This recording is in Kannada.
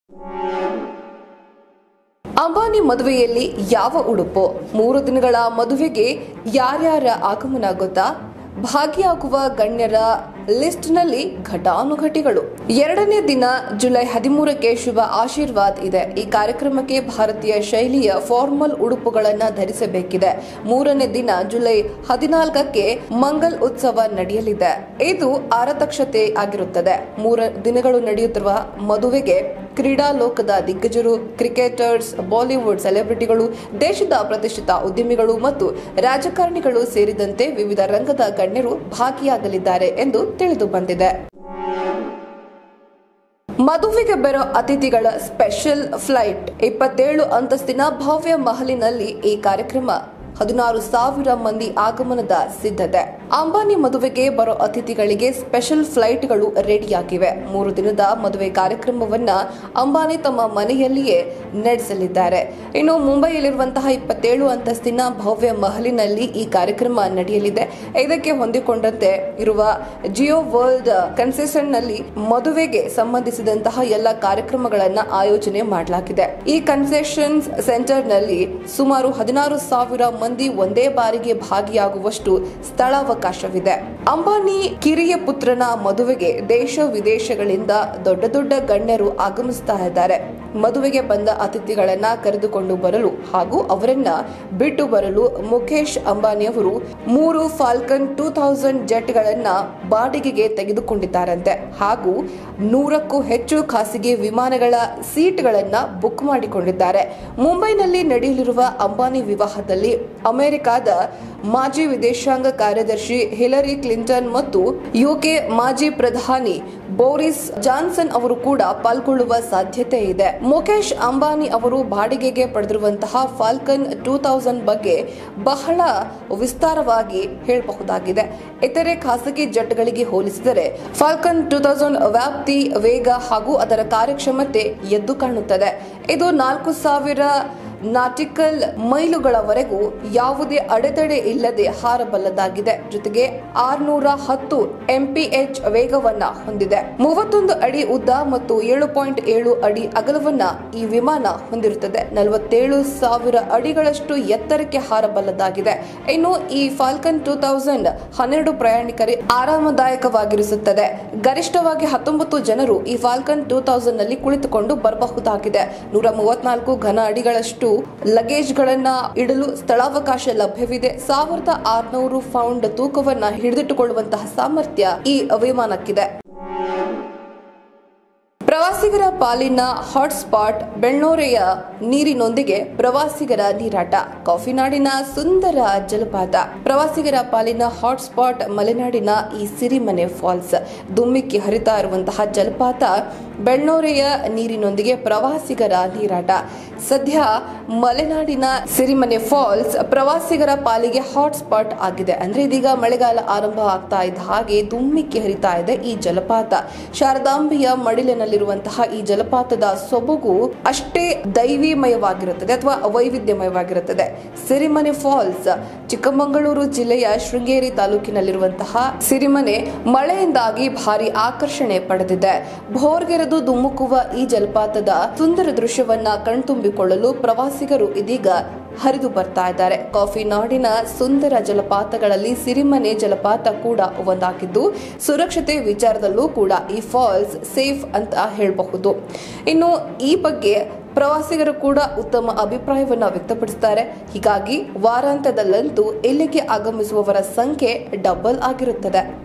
ಅಂಬಾನಿ ಮದುವೆಯಲ್ಲಿ ಯಾವ ಉಡುಪು ಮೂರು ದಿನಗಳ ಮದುವೆಗೆ ಯಾರ್ಯಾರ ಆಗಮನ ಗೊತ್ತಾ ಭಾಗಿಯಾಗುವ ಗಣ್ಯರ ಲಿಸ್ಟ್ನಲ್ಲಿ ಘಟಾನುಘಟಿಗಳು ಎರಡನೇ ದಿನ ಜುಲೈ ಹದಿಮೂರಕ್ಕೆ ಶುಭ ಆಶೀರ್ವಾದ್ ಇದೆ ಈ ಕಾರ್ಯಕ್ರಮಕ್ಕೆ ಭಾರತೀಯ ಶೈಲಿಯ ಫಾರ್ಮಲ್ ಉಡುಪುಗಳನ್ನು ಧರಿಸಬೇಕಿದೆ ಮೂರನೇ ದಿನ ಜುಲೈ ಹದಿನಾಲ್ಕಕ್ಕೆ ಮಂಗಲ್ ಉತ್ಸವ ನಡೆಯಲಿದೆ ಇದು ಆರತಕ್ಷತೆ ಆಗಿರುತ್ತದೆ ಮೂರ ದಿನಗಳು ನಡೆಯುತ್ತಿರುವ ಮದುವೆಗೆ ಕ್ರೀಡಾ ಲೋಕದ ದಿಗ್ಗಜರು ಕ್ರಿಕೆಟರ್ಸ್ ಬಾಲಿವುಡ್ ಸೆಲೆಬ್ರಿಟಿಗಳು ದೇಶದ ಪ್ರತಿಷ್ಠಿತ ಉದ್ಯಮಿಗಳು ಮತ್ತು ರಾಜಕಾರಣಿಗಳು ಸೇರಿದಂತೆ ವಿವಿಧ ರಂಗದ ಗಣ್ಯರು ಭಾಗಿಯಾಗಲಿದ್ದಾರೆ ಎಂದು ತಿಳಿದು ಬಂದಿದೆ ಮದುವೆಗೆ ಬರೋ ಅತಿಥಿಗಳ ಸ್ಪೆಷಲ್ ಫ್ಲೈಟ್ ಇಪ್ಪತ್ತೇಳು ಅಂತಸ್ತಿನ ಭವ್ಯ ಮಹಲಿನಲ್ಲಿ ಈ ಕಾರ್ಯಕ್ರಮ ಹದಿನಾರು ಸಾವಿರ ಮಂದಿ ಆಗಮನದ ಸಿದ್ಧತೆ ಅಂಬಾನಿ ಮದುವೆಗೆ ಬರೋ ಅತಿಥಿಗಳಿಗೆ ಸ್ಪೆಷಲ್ ಫ್ಲೈಟ್ಗಳು ರೆಡಿಯಾಗಿವೆ ಮೂರು ದಿನದ ಮದುವೆ ಕಾರ್ಯಕ್ರಮವನ್ನ ಅಂಬಾನಿ ತಮ್ಮ ಮನೆಯಲ್ಲಿಯೇ ನಡೆಸಲಿದ್ದಾರೆ ಇನ್ನು ಮುಂಬೈಯಲ್ಲಿರುವಂತಹ ಇಪ್ಪತ್ತೇಳು ಅಂತಸ್ತಿನ ಭವ್ಯ ಮಹಲಿನಲ್ಲಿ ಈ ಕಾರ್ಯಕ್ರಮ ನಡೆಯಲಿದೆ ಇದಕ್ಕೆ ಹೊಂದಿಕೊಂಡಂತೆ ಇರುವ ಜಿಯೋ ವರ್ಲ್ಡ್ ಕನ್ಸೆಷನ್ ನಲ್ಲಿ ಮದುವೆಗೆ ಸಂಬಂಧಿಸಿದಂತಹ ಎಲ್ಲ ಕಾರ್ಯಕ್ರಮಗಳನ್ನ ಆಯೋಜನೆ ಮಾಡಲಾಗಿದೆ ಈ ಕನ್ಸೆಷನ್ಸ್ ಸೆಂಟರ್ ನಲ್ಲಿ ಸುಮಾರು ಹದಿನಾರು ಸಾವಿರ ಮಂದಿ ಒಂದೇ ಬಾರಿಗೆ ಭಾಗಿಯಾಗುವಷ್ಟು ಸ್ಥಳಾವಕಾಶವಿದೆ ಅಂಬಾನಿ ಕಿರಿಯ ಪುತ್ರನ ಮದುವೆಗೆ ದೇಶ ವಿದೇಶಗಳಿಂದ ದೊಡ್ಡ ದೊಡ್ಡ ಗಣ್ಯರು ಆಗಮಿಸ್ತಾ ಇದ್ದಾರೆ ಮದುವೆಗೆ ಬಂದ ಅತಿಥಿಗಳನ್ನ ಕರೆದುಕೊಂಡು ಬರಲು ಹಾಗೂ ಅವರನ್ನ ಬಿಟ್ಟು ಬರಲು ಮುಖೇಶ್ ಅಂಬಾನಿ ಅವರು ಮೂರು ಫಾಲ್ಕನ್ ಟೂ ಥೌಸಂಡ್ ಜೆಟ್ಗಳನ್ನ ಬಾಡಿಗೆಗೆ ತೆಗೆದುಕೊಂಡಿದ್ದಾರಂತೆ ಹಾಗೂ ನೂರಕ್ಕೂ ಹೆಚ್ಚು ಖಾಸಗಿ ವಿಮಾನಗಳ ಸೀಟ್ಗಳನ್ನ ಬುಕ್ ಮಾಡಿಕೊಂಡಿದ್ದಾರೆ ಮುಂಬೈನಲ್ಲಿ ನಡೆಯಲಿರುವ ಅಂಬಾನಿ ವಿವಾಹದಲ್ಲಿ ಅಮೆರಿಕಾದ ಮಾಜಿ ವಿದೇಶಾಂಗ ಕಾರ್ಯದರ್ಶಿ ಹಿಲರಿ ಕ್ಲಿಂಟನ್ ಮತ್ತು ಯುಕೆ ಮಾಜಿ ಪ್ರಧಾನಿ ಬೋರಿಸ್ ಜಾನ್ಸನ್ ಅವರು ಕೂಡ ಪಾಲ್ಗೊಳ್ಳುವ ಸಾಧ್ಯತೆ ಇದೆ ಮುಖೇಶ್ ಅಂಬಾನಿ ಅವರು ಬಾಡಿಗೆಗೆ ಪಡೆದಿರುವಂತಹ ಫಾಲ್ಕನ್ ಟೂ ತೌಸಂಡ್ ಬಗ್ಗೆ ಬಹಳ ವಿಸ್ತಾರವಾಗಿ ಹೇಳಬಹುದಾಗಿದೆ ಇತರೆ ಖಾಸಗಿ ಜೆಟ್ಗಳಿಗೆ ಹೋಲಿಸಿದರೆ ಫಾಲ್ಕನ್ ಟೂ ತೌಸಂಡ್ ವ್ಯಾಪ್ತಿ ವೇಗ ಹಾಗೂ ಅದರ ಕಾರ್ಯಕ್ಷಮತೆ ಎದ್ದು ಕಾಣುತ್ತದೆ ಇದು ನಾಲ್ಕು ಸಾವಿರ ನಾಟಿಕಲ್ ಮೈಲುಗಳವರೆಗೂ ಯಾವುದೇ ಅಡೆತಡೆ ಇಲ್ಲದೆ ಹಾರಬಲ್ಲದಾಗಿದೆ ಜೊತೆಗೆ ಆರ್ನೂರ ಹತ್ತು ಎಂಪಿಎಚ್ ವೇಗವನ್ನ ಹೊಂದಿದೆ ಮೂವತ್ತೊಂದು ಅಡಿ ಉದ್ದ ಮತ್ತು ಏಳು ಪಾಯಿಂಟ್ ಏಳು ಅಡಿ ಅಗಲವನ್ನ ಈ ವಿಮಾನ ಹೊಂದಿರುತ್ತದೆ ನಲವತ್ತೇಳು ಸಾವಿರ ಅಡಿಗಳಷ್ಟು ಎತ್ತರಕ್ಕೆ ಹಾರಬಲ್ಲದಾಗಿದೆ ಇನ್ನು ಈ ಫಾಲ್ಕನ್ ಟೂ ತೌಸಂಡ್ ಹನ್ನೆರಡು ಪ್ರಯಾಣಿಕರಿಗೆ ಆರಾಮದಾಯಕವಾಗಿರಿಸುತ್ತದೆ ಗರಿಷ್ಠವಾಗಿ ಹತ್ತೊಂಬತ್ತು ಜನರು ಈ ಫಾಲ್ಕನ್ ಟೂ ತೌಸಂಡ್ ನಲ್ಲಿ ಕುಳಿತುಕೊಂಡು ಬರಬಹುದಾಗಿದೆ ನೂರ ಮೂವತ್ನಾಲ್ಕು ಘನ ಅಡಿಗಳಷ್ಟು ಲಗೇಜ್ಗಳನ್ನ ಇಡಲು ಸ್ಥಳಾವಕಾಶ ಲಭ್ಯವಿದೆ ಸಾವಿರದ ಆರ್ನೂರು ಪೌಂಡ್ ತೂಕವನ್ನ ಹಿಡಿದಿಟ್ಟುಕೊಳ್ಳುವಂತಹ ಸಾಮರ್ಥ್ಯ ಈ ವಿಮಾನಕ್ಕಿದೆ ಪ್ರವಾಸಿಗರ ಪಾಲಿನ ಹಾಟ್ಸ್ಪಾಟ್ ಬೆಳ್ನೋರೆಯ ನೀರಿನೊಂದಿಗೆ ಪ್ರವಾಸಿಗರ ನೀರಾಟ ಕಾಫಿನಾಡಿನ ಸುಂದರ ಜಲಪಾತ ಪ್ರವಾಸಿಗರ ಪಾಲಿನ ಹಾಟ್ಸ್ಪಾಟ್ ಮಲೆನಾಡಿನ ಈ ಸಿರಿಮನೆ ಫಾಲ್ಸ್ ದುಮ್ಮಿಕ್ಕಿ ಹರಿತಾ ಇರುವಂತಹ ಜಲಪಾತ ಬೆಳ್ನೋರೆಯ ನೀರಿನೊಂದಿಗೆ ಪ್ರವಾಸಿಗರ ನೀರಾಟ ಸದ್ಯ ಮಲೆನಾಡಿನ ಸಿರಿಮನೆ ಫಾಲ್ಸ್ ಪ್ರವಾಸಿಗರ ಪಾಲಿಗೆ ಹಾಟ್ಸ್ಪಾಟ್ ಆಗಿದೆ ಅಂದ್ರೆ ಇದೀಗ ಮಳೆಗಾಲ ಆರಂಭ ಆಗ್ತಾ ಇದ್ದ ಹಾಗೆ ದುಮ್ಮಿಕ್ಕಿ ಹರಿತಾ ಇದೆ ಈ ಜಲಪಾತ ಶಾರದಾಂಬೆಯ ಮಡಿಲಿನಲ್ಲಿರುವಂತಹ ಈ ಜಲಪಾತದ ಸೊಬಗು ಅಷ್ಟೇ ದೈವಿಮಯವಾಗಿರುತ್ತದೆ ಅಥವಾ ವೈವಿಧ್ಯಮಯವಾಗಿರುತ್ತದೆ ಸಿರಿಮನೆ ಫಾಲ್ಸ್ ಚಿಕ್ಕಮಗಳೂರು ಜಿಲ್ಲೆಯ ಶೃಂಗೇರಿ ತಾಲೂಕಿನಲ್ಲಿರುವಂತಹ ಸಿರಿಮನೆ ಮಳೆಯಿಂದಾಗಿ ಭಾರಿ ಆಕರ್ಷಣೆ ಪಡೆದಿದೆ ಭೋರ್ಗೆರೆದು ದುಮ್ಮುಕುವ ಈ ಜಲಪಾತದ ಸುಂದರ ದೃಶ್ಯವನ್ನ ಕಣ್ತುಂಬಿಕೊಳ್ಳಲು ಪ್ರವಾಸಿಗರು ಇದೀಗ ಹರಿದು ಬರ್ತಾ ಇದ್ದಾರೆ ಕಾಫಿ ನಾಡಿನ ಸುಂದರ ಜಲಪಾತಗಳಲ್ಲಿ ಸಿರಿಮನೆ ಜಲಪಾತ ಕೂಡ ಒಂದಾಗಿದ್ದು ಸುರಕ್ಷತೆ ವಿಚಾರದಲ್ಲೂ ಕೂಡ ಈ ಫಾಲ್ಸ್ ಸೇಫ್ ಅಂತ ಹೇಳಬಹುದು ಇನ್ನು ಈ ಬಗ್ಗೆ ಪ್ರವಾಸಿಗರು ಕೂಡ ಉತ್ತಮ ಅಭಿಪ್ರಾಯವನ್ನ ವ್ಯಕ್ತಪಡಿಸುತ್ತಾರೆ ಹೀಗಾಗಿ ವಾರಾಂತ್ಯದಲ್ಲಂತೂ ಇಲ್ಲಿಗೆ ಆಗಮಿಸುವವರ ಸಂಖ್ಯೆ ಡಬಲ್ ಆಗಿರುತ್ತದೆ